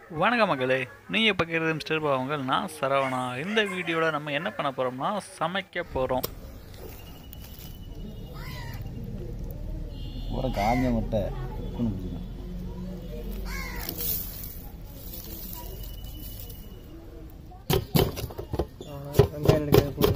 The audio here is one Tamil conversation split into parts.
வணக்கம் மக்களே நீங்கள் பார்க்குறது மிஸ்டர் பாவங்கள் நான் சரவணா இந்த வீடியோவில் நம்ம என்ன பண்ண போகிறோம்னா சமைக்க போகிறோம் ஒரு காஞ்ச முட்டை உப்புன்னு பிடிக்கணும் வெங்காயம் எடுக்கிறது போதும்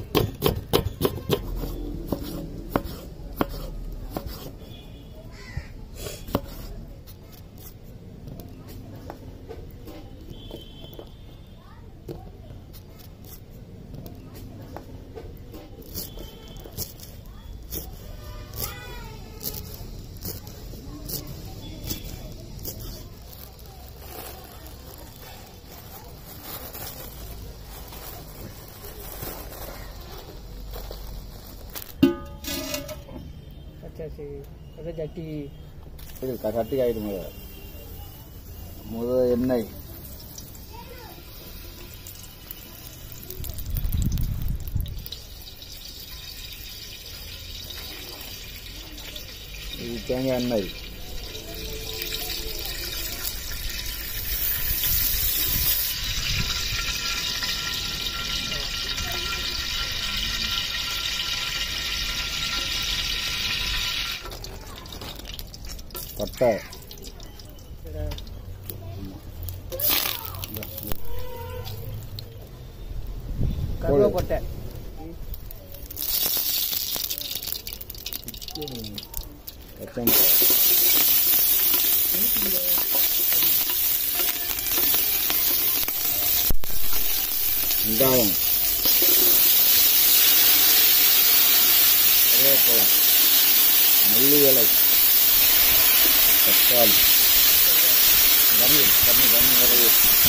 வச்சாச்சு அதான் சட்டி இது க- கட்டி ஆகிடும் முத முத எண்ணெய் இது தேங்காய் எண்ணெய் பட்டை கருவேப்பட்டை பச்சை மிளகாய் வெங்காயம் கருவேப்பிலை மல்லி இலை தக்காளி கம்மி கம்மி கம்மி விலையே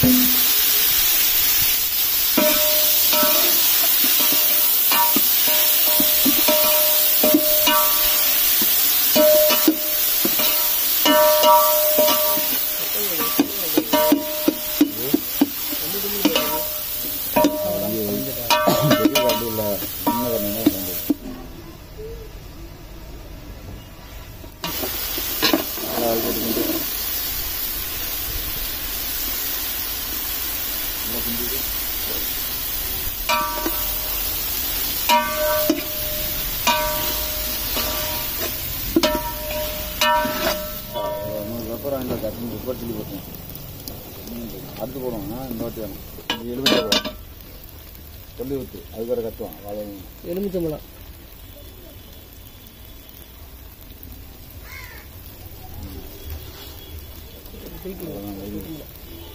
பெரிய கண்டு இல்லை சின்ன கண்ணு தான் கண்டு நல்லா போட்டுக்கிட்டு நல்லா கிண்டிட்டு அப்புறம் இந்த கட்டி குப்பர் சொல்லி போட்டேன் அடுத்து போடுவோம் ஆ, இந்த வாட்டி வேணும் இது எலுமிச்சை போடும் சொல்லி ஊற்று அது வேறு கட்டுவான் வாழை எலுமிச்சம்பழம் அதெல்லாம் வெளியே.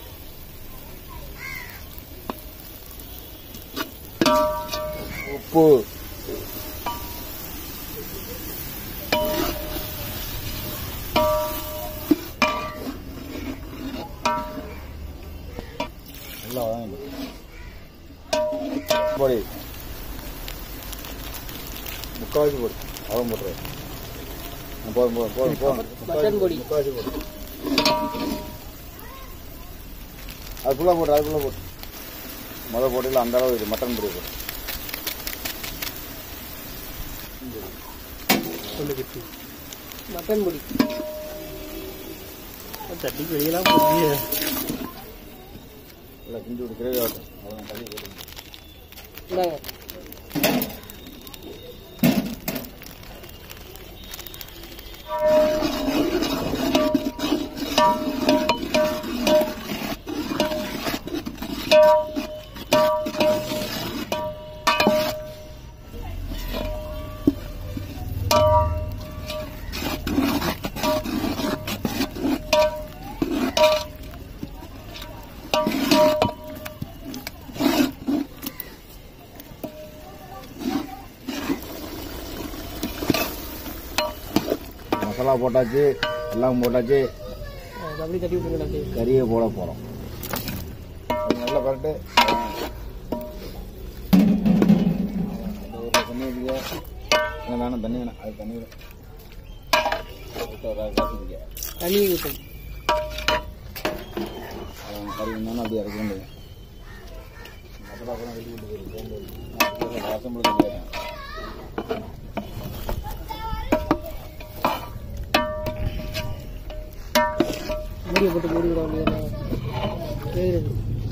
உப்பு நல்லா வாங்க பொடி முக்கால்வாசி போடு அவன் போட்டுரு போதும் போதும் போதும் போதும் மட்டன் பொடி. முக்கால்வாசி போடு அது ஃபுல்லாக போட்டு அது ஃபுல்லாக போட்டு முதல் போட்டியில் அந்த அளவு இது மட்டன் பொடி போட்டு மட்டன் பொடி சட்டிக்கு வெளியெல்லாம் போட்டு இல்லை கிண்டி விட்டு கிரேவி ஆகட்டும் அவ்வளோ தண்ணி போட்டு இந்தாங்க மசாலா போட்டாச்சு எல்லாம் போட்டாச்சு அது அப்படியே தட்டி விட்டுருங்க அப்படியே கறியை போட போகிறோம் நல்லா பரட்டு தண்ணி ஊற்றிக்க என்ன வேணும் தண்ணி வேணும் அது தண்ணி வேணும் ஊத்த ஒரு காசு ஊத்திக்க. தண்ணி ஊற்றும் அவ்வளவுதான். கறி வேணும்னா அப்படியே இறக்க வேண்டியது மசாலா கூட வெளியே கொண்டு போய் வாசம் போட்டு மூடியை போட்டு மூடி விட வேண்டியது கேக்குது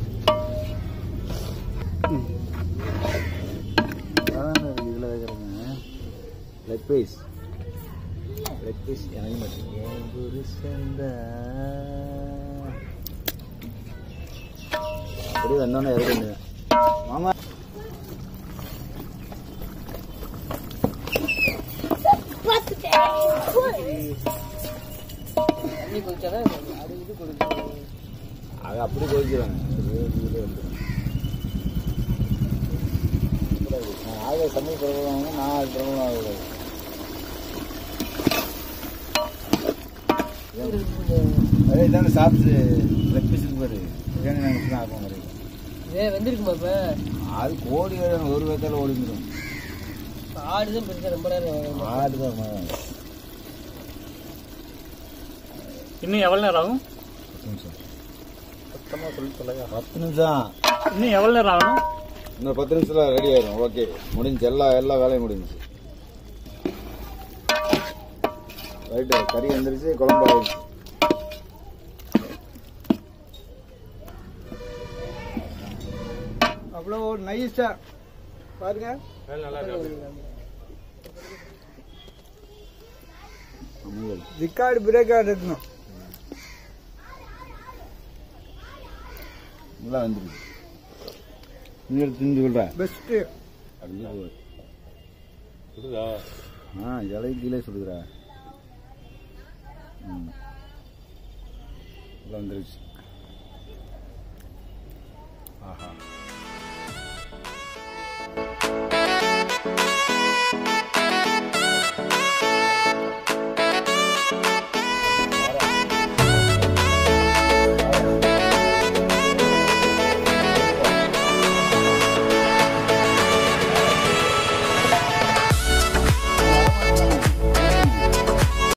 அதான் இதில் வைக்கிறேங்க லெக் பீஸ் லெக் பீஸ் எனக்கு மட்டும் என் புருஷன்தா. அப்படியே வந்தோன்னே இறக்குங்க மாமா தண்ணி குடிச்சாதான் அது இது கொடுக்கும் அது அப்படி போய்க்கிறாங்க ஆக தமிழ் பிரபலம் நான் அது பிரபலம் ஆகக்கூடாது அதே இதான சாப்பிட்டு லெக் பீஸுக்கு பாரு பிரியாணி நாங்கள் இப்படி ஆகும் மாதிரி ஏ வெந்திருக்குமா இப்ப அது கோடி வேணும் ஒரு வேத்தால ஓடிந்துடும் ஆடுதான் பெருசா ரொம்ப நேரம் ஆடு தான் இன்னும் எவ்வளோ நேரம் ஆகும் பத்து நிமிஷம் சுத்தமாக சொல்லி சொல்லுங்க பத்து நிமிஷம் இன்னும் எவ்வளோ நேரம் ஆகணும் இன்னும் பத்து நிமிஷத்துல ரெடி ஆயிரும் ஓகே முடிஞ்சு எல்லா எல்லா வேலையும் முடிஞ்சுச்சு ரைட்டு கறி வந்துருச்சு குழம்பு ஆயிடுச்சு அவ்வளோ நைஸா பாருங்க அமுதல். ரிக்கார்டு பிரேக்கார்டு இருக்கணும் நல்லா வந்துருக்கு நீ எடுத்து தின்னு சொல்ற பெஸ்ட்டு அப்படியே போடு. ஆ இலை கீழே சுடுதுடா ம் நல்லா வந்துருச்சு ஆஹா